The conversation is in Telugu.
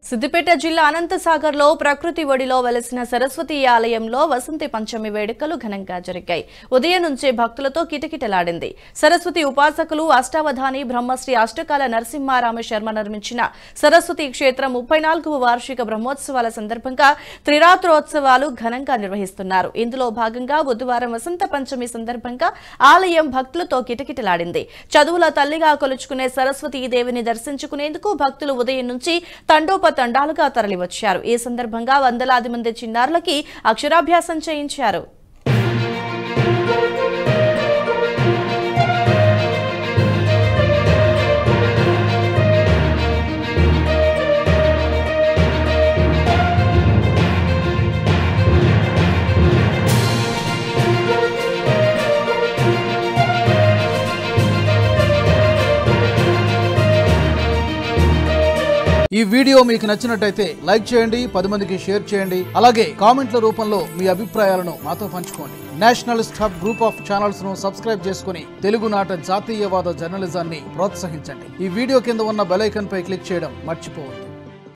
సిద్దిపేట జిల్లా అనంతసాగర్లో ప్రకృతి ఒడిలో వెలసిన సరస్వతి ఆలయంలో వసంతి పంచమి వేడుకలు ఘనంగా జరిగాయి ఉదయం నుంచే భక్తులతో కిటకిటలాడింది సరస్వతి ఉపాసకులు అష్టావధాని బ్రహ్మశ్రీ అష్టకాల నరసింహారామ శర్మ నిర్మించిన సరస్వతి క్షేత్రం ముప్పై నాలుగవ వార్షిక బ్రహ్మోత్సవాల సందర్భంగా త్రిరాత్రోత్సవాలు ఘనంగా నిర్వహిస్తున్నారు ఇందులో భాగంగా బుధవారం వసంత పంచమి సందర్భంగా ఆలయం భక్తులతో కిటకిటలాడింది చదువుల తల్లిగా కొలుచుకునే సరస్వతీ దేవిని దర్శించుకునేందుకు భక్తులు ఉదయం నుంచి తండోపతండాలుగా తరలివచ్చారు ఈ సందర్భంగా వందలాది మంది చిన్నారులకి అక్షరాభ్యాసం చేయించారు ఈ వీడియో మీకు నచ్చినట్టయితే లైక్ చేయండి పది మందికి షేర్ చేయండి అలాగే కామెంట్ల రూపంలో మీ అభిప్రాయాలను మాతో పంచుకోండి Nationalist Hub group of channels ను సబ్స్క్రైబ్ చేసుకుని తెలుగునాట జాతీయవాద జర్నలిజాన్ని ప్రోత్సహించండి ఈ వీడియో కింద ఉన్న బెల్ ఐకాన్ పై క్లిక్ చేయడం మర్చిపోవద్దు